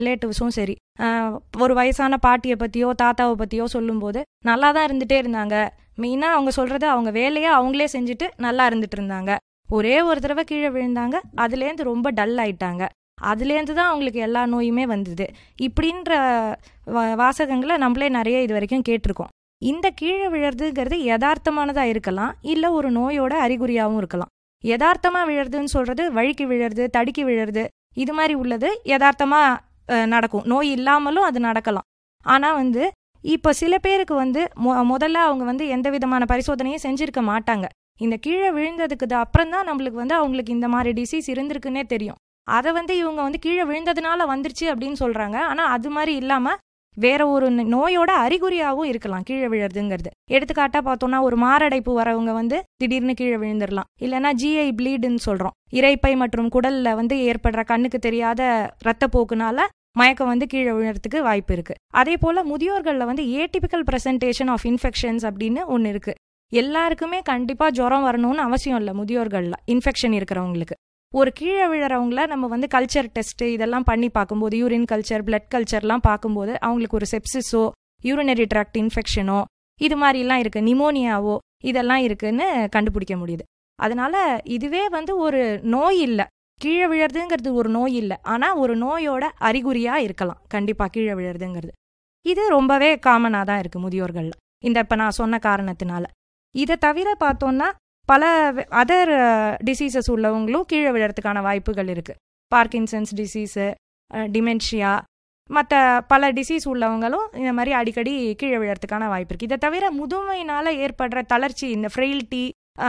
ரிலேட்டிவ்ஸும் சரி ஆஹ் ஒரு வயசான பாட்டியை பற்றியோ தாத்தாவை பற்றியோ சொல்லும்போது நல்லா தான் இருந்துகிட்டே இருந்தாங்க மெயினாக அவங்க சொல்கிறது அவங்க வேலையை அவங்களே செஞ்சுட்டு நல்லா இருந்துட்டு இருந்தாங்க ஒரே ஒரு தடவை கீழே விழுந்தாங்க அதுலேருந்து ரொம்ப டல் ஆயிட்டாங்க அதுலேருந்து தான் அவங்களுக்கு எல்லா நோயுமே வந்தது இப்படின்ற வா- வாசகங்களை நம்மளே நிறைய இது வரைக்கும் கேட்டிருக்கோம் இந்த கீழே விழுறதுங்கிறது யதார்த்தமானதாக இருக்கலாம் இல்லை ஒரு நோயோட அறிகுறியாகவும் இருக்கலாம் யதார்த்தமாக விழுறதுன்னு சொல்கிறது வழுக்கி விழுறது தடுக்கி விழுறது இது மாதிரி உள்ளது யதார்த்தமாக நடக்கும் நோய் இல்லாமலும் அது நடக்கலாம் ஆனால் வந்து இப்போ சில பேருக்கு வந்து மொ முதல்ல அவங்க வந்து எந்த விதமான பரிசோதனையும் செஞ்சிருக்க மாட்டாங்க இந்த கீழே விழுந்ததுக்கு தான் அப்புறம் தான் நம்மளுக்கு வந்து அவங்களுக்கு இந்த மாதிரி டிசீஸ் இருந்திருக்குன்னே தெரியும் அதை வந்து இவங்க வந்து கீழே விழுந்ததுனால வந்துருச்சு அப்படின்னு சொல்றாங்க ஆனா அது மாதிரி இல்லாம வேற ஒரு ந- நோயோட அறிகுறியாகவும் இருக்கலாம் கீழே விழுறதுங்கிறது எடுத்துக்காட்டா பார்த்தோம்னா ஒரு மாரடைப்பு வரவங்க வந்து திடீர்னு கீழே விழுந்துடலாம் இல்லைன்னா ஜிஐ ப்ளீடுன்னு சொல்றோம் இரைப்பை மற்றும் குடல்ல வந்து ஏற்படுற கண்ணுக்கு தெரியாத ரத்தப்போக்குனால மயக்கம் வந்து கீழே விழுறதுக்கு வாய்ப்பு இருக்கு அதே போல முதியோர்களில் வந்து ஏடிபிக்கல் பிரசன்டேஷன் ஆஃப் இன்ஃபெக்ஷன்ஸ் அப்படின்னு ஒன்று இருக்கு எல்லாருக்குமே கண்டிப்பா ஜுரம் வரணும்னு அவசியம் இல்லை முதியோர்கள்ல இன்ஃபெக்ஷன் இருக்கிறவங்களுக்கு ஒரு கீழே விழுறவங்கள நம்ம வந்து கல்ச்சர் டெஸ்ட் இதெல்லாம் பண்ணி பார்க்கும்போது யூரின் கல்ச்சர் பிளட் கல்ச்சர்லாம் பார்க்கும்போது அவங்களுக்கு ஒரு செப்சிஸோ யூரினரி ட்ராக்ட் இன்ஃபெக்ஷனோ இது மாதிரிலாம் இருக்கு நிமோனியாவோ இதெல்லாம் இருக்குன்னு கண்டுபிடிக்க முடியுது அதனால இதுவே வந்து ஒரு நோய் இல்லை கீழே விழுறதுங்கிறது ஒரு நோய் இல்லை ஆனால் ஒரு நோயோட அறிகுறியா இருக்கலாம் கண்டிப்பா கீழே விழுறதுங்கிறது இது ரொம்பவே காமனாக தான் இருக்கு முதியோர்கள்ல இந்த இப்போ நான் சொன்ன காரணத்தினால இதை தவிர பார்த்தோம்னா பல அதர் டிசீசஸ் உள்ளவங்களும் கீழே விழறதுக்கான வாய்ப்புகள் இருக்கு பார்க்கின்சன்ஸ் டிசீஸு டிமென்ஷியா மற்ற பல டிசீஸ் உள்ளவங்களும் இந்த மாதிரி அடிக்கடி கீழே விழறதுக்கான வாய்ப்பு இருக்கு இதை தவிர முதுமையினால ஏற்படுற தளர்ச்சி இந்த ஃப்ரெயில்ட்டி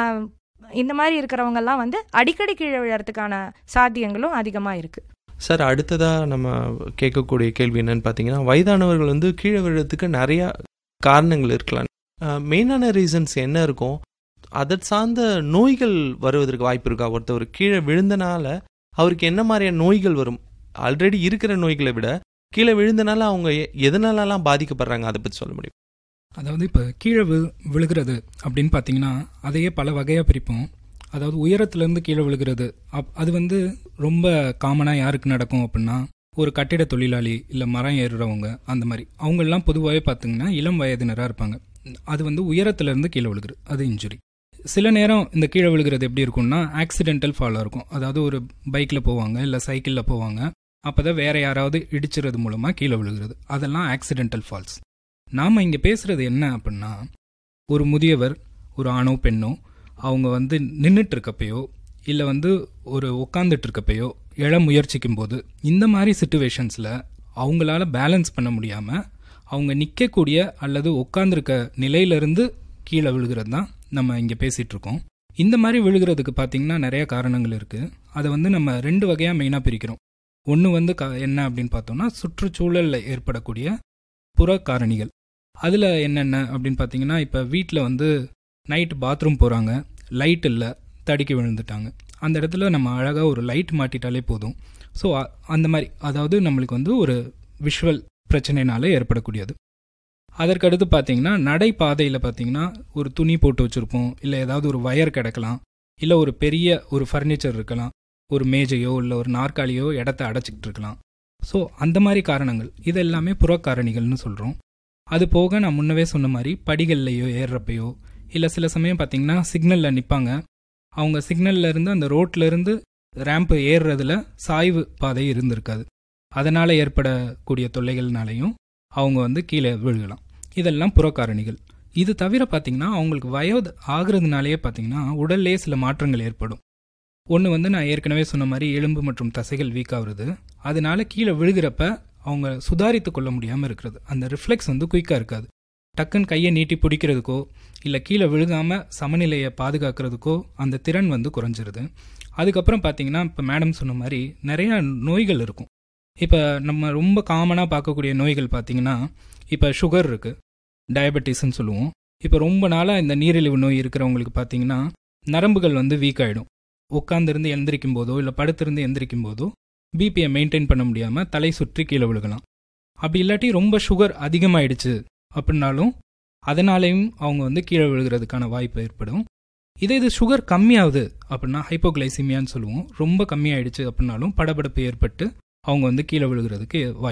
இந்த மாதிரி இருக்கிறவங்கெல்லாம் வந்து அடிக்கடி கீழே விழறதுக்கான சாத்தியங்களும் அதிகமாக இருக்கு சார் அடுத்ததாக நம்ம கேட்கக்கூடிய கேள்வி என்னன்னு பார்த்தீங்கன்னா வயதானவர்கள் வந்து கீழே விழுறதுக்கு நிறையா காரணங்கள் இருக்கலாம் மெயினான ரீசன்ஸ் என்ன இருக்கும் அதை சார்ந்த நோய்கள் வருவதற்கு வாய்ப்பு இருக்கா ஒருத்தவர் கீழே விழுந்தனால அவருக்கு என்ன மாதிரியான நோய்கள் வரும் ஆல்ரெடி இருக்கிற நோய்களை விட கீழே விழுந்தனால அவங்க எ- எதனாலலாம் பாதிக்கப்படுறாங்க அதை பற்றி சொல்ல முடியும் அதாவது இப்போ கீழே வி விழுகிறது அப்படின்னு பார்த்தீங்கன்னா அதையே பல வகையாக பிரிப்போம் அதாவது உயரத்துலேருந்து கீழே விழுகிறது அப் அது வந்து ரொம்ப காமனாக யாருக்கு நடக்கும் அப்படின்னா ஒரு கட்டிட தொழிலாளி இல்லை மரம் ஏறுறவங்க அந்த மாதிரி அவங்கெல்லாம் பொதுவாகவே பார்த்தீங்கன்னா இளம் வயதினராக இருப்பாங்க அது வந்து உயரத்துலேருந்து கீழே விழுகிறது அது இன்ஜுரி சில நேரம் இந்த கீழே விழுகிறது எப்படி இருக்கும்னா ஆக்சிடென்டல் ஃபாலாக இருக்கும் அதாவது ஒரு பைக்கில் போவாங்க இல்லை சைக்கிளில் போவாங்க அப்போ தான் வேற யாராவது இடிச்சிறது மூலமாக கீழே விழுகிறது அதெல்லாம் ஆக்சிடென்டல் ஃபால்ஸ் நாம் இங்கே பேசுகிறது என்ன அப்படின்னா ஒரு முதியவர் ஒரு ஆணோ பெண்ணோ அவங்க வந்து நின்றுட்டு இருக்கப்பையோ இல்லை வந்து ஒரு உட்காந்துட்டு இருக்கப்பையோ எழ முயற்சிக்கும் போது இந்த மாதிரி சுச்சுவேஷன்ஸில் அவங்களால பேலன்ஸ் பண்ண முடியாமல் அவங்க நிற்கக்கூடிய அல்லது உட்காந்துருக்க நிலையிலிருந்து கீழே விழுகிறது தான் நம்ம இங்கே பேசிகிட்டு இருக்கோம் இந்த மாதிரி விழுகிறதுக்கு பார்த்தீங்கன்னா நிறைய காரணங்கள் இருக்குது அதை வந்து நம்ம ரெண்டு வகையாக மெயினாக பிரிக்கிறோம் ஒன்று வந்து கா என்ன அப்படின்னு பார்த்தோம்னா சுற்றுச்சூழலில் ஏற்படக்கூடிய புற காரணிகள் அதில் என்னென்ன அப்படின்னு பார்த்தீங்கன்னா இப்போ வீட்டில் வந்து நைட் பாத்ரூம் போகிறாங்க லைட் இல்லை தடுக்கி விழுந்துட்டாங்க அந்த இடத்துல நம்ம அழகாக ஒரு லைட் மாட்டிட்டாலே போதும் ஸோ அந்த மாதிரி அதாவது நம்மளுக்கு வந்து ஒரு விஷுவல் பிரச்சனைனால ஏற்படக்கூடியது அதற்கடுத்து பார்த்தீங்கன்னா நடைபாதையில் பார்த்தீங்கன்னா ஒரு துணி போட்டு வச்சுருப்போம் இல்லை ஏதாவது ஒரு வயர் கிடக்கலாம் இல்லை ஒரு பெரிய ஒரு ஃபர்னிச்சர் இருக்கலாம் ஒரு மேஜையோ இல்லை ஒரு நாற்காலியோ இடத்த அடைச்சிக்கிட்டு இருக்கலாம் ஸோ அந்த மாதிரி காரணங்கள் இது எல்லாமே புறக்காரணிகள்னு சொல்கிறோம் அது போக நான் முன்னவே சொன்ன மாதிரி படிகள்லையோ ஏறுறப்பையோ இல்லை சில சமயம் பார்த்தீங்கன்னா சிக்னலில் நிற்பாங்க அவங்க சிக்னல்ல இருந்து அந்த ரோட்ல இருந்து ரேம்ப் ஏறுறதுல சாய்வு பாதை இருந்திருக்காது அதனால் ஏற்படக்கூடிய தொல்லைகள்னாலையும் அவங்க வந்து கீழே விழுகலாம் இதெல்லாம் புறக்காரணிகள் இது தவிர பார்த்தீங்கன்னா அவங்களுக்கு வயது ஆகுறதுனாலேயே பார்த்தீங்கன்னா உடல்லே சில மாற்றங்கள் ஏற்படும் ஒன்று வந்து நான் ஏற்கனவே சொன்ன மாதிரி எலும்பு மற்றும் தசைகள் வீக் ஆகுறது அதனால கீழே விழுகிறப்ப அவங்க சுதாரித்து கொள்ள முடியாமல் இருக்கிறது அந்த ரிஃப்ளெக்ஸ் வந்து குயிக்காக இருக்காது டக்குன்னு கையை நீட்டி பிடிக்கிறதுக்கோ இல்லை கீழே விழுகாம சமநிலையை பாதுகாக்கிறதுக்கோ அந்த திறன் வந்து குறைஞ்சிருது அதுக்கப்புறம் பார்த்தீங்கன்னா இப்போ மேடம் சொன்ன மாதிரி நிறையா நோய்கள் இருக்கும் இப்போ நம்ம ரொம்ப காமனாக பார்க்கக்கூடிய நோய்கள் பார்த்தீங்கன்னா இப்போ சுகர் இருக்குது டயபெட்டிஸ்ன்னு சொல்லுவோம் இப்போ ரொம்ப நாளாக இந்த நீரிழிவு நோய் இருக்கிறவங்களுக்கு பார்த்தீங்கன்னா நரம்புகள் வந்து வீக் ஆகிடும் உட்காந்துருந்து எந்திரிக்கும் போதோ இல்லை படுத்திருந்து எந்திரிக்கும் போதோ பிபியை மெயின்டைன் பண்ண முடியாமல் தலை சுற்றி கீழே விழுகலாம் அப்படி இல்லாட்டி ரொம்ப சுகர் அதிகமாயிடுச்சு அப்படின்னாலும் அதனாலேயும் அவங்க வந்து கீழே விழுகிறதுக்கான வாய்ப்பு ஏற்படும் இதே இது சுகர் கம்மியாகுது அப்படின்னா ஹைப்போகிளைசிமியான்னு சொல்லுவோம் ரொம்ப கம்மியாயிடுச்சு அப்படின்னாலும் படபடப்பு ஏற்பட்டு அவங்க வந்து கீழே விழுகிறதுக்கு வாய்ப்பு